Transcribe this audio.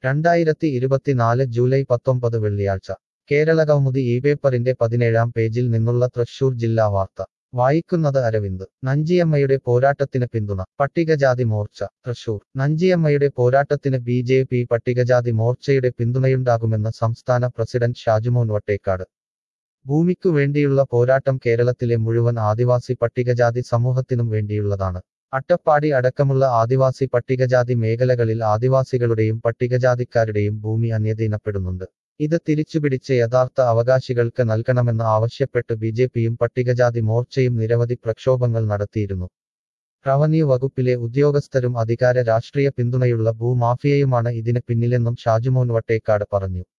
രണ്ടായിരത്തി ഇരുപത്തിനാല് ജൂലൈ പത്തൊമ്പത് വെള്ളിയാഴ്ച കേരളകൗമുദി ഈ പേപ്പറിന്റെ പതിനേഴാം പേജിൽ നിന്നുള്ള തൃശൂർ ജില്ലാ വാർത്ത വായിക്കുന്നത് അരവിന്ദ് നഞ്ചിയമ്മയുടെ പോരാട്ടത്തിന് പിന്തുണ പട്ടികജാതി മോർച്ച തൃശൂർ നഞ്ചിയമ്മയുടെ പോരാട്ടത്തിന് ബി ജെ പി പട്ടികജാതി മോർച്ചയുടെ പിന്തുണയുണ്ടാകുമെന്ന് സംസ്ഥാന പ്രസിഡന്റ് ഷാജുമോൻ വട്ടേക്കാട് ഭൂമിക്കു വേണ്ടിയുള്ള പോരാട്ടം കേരളത്തിലെ മുഴുവൻ ആദിവാസി പട്ടികജാതി സമൂഹത്തിനും വേണ്ടിയുള്ളതാണ് അട്ടപ്പാടി അടക്കമുള്ള ആദിവാസി പട്ടികജാതി മേഖലകളിൽ ആദിവാസികളുടെയും പട്ടികജാതിക്കാരുടെയും ഭൂമി അന്യദീനപ്പെടുന്നുണ്ട് ഇത് തിരിച്ചുപിടിച്ച് യഥാർത്ഥ അവകാശികൾക്ക് നൽകണമെന്ന് ആവശ്യപ്പെട്ട് ബിജെപിയും പട്ടികജാതി മോർച്ചയും നിരവധി പ്രക്ഷോഭങ്ങൾ നടത്തിയിരുന്നു റവന്യൂ വകുപ്പിലെ ഉദ്യോഗസ്ഥരും അധികാര രാഷ്ട്രീയ പിന്തുണയുള്ള ഭൂമാഫിയയുമാണ് ഇതിന് പിന്നിലെന്നും ഷാജുമോൻ വട്ടേക്കാട് പറഞ്ഞു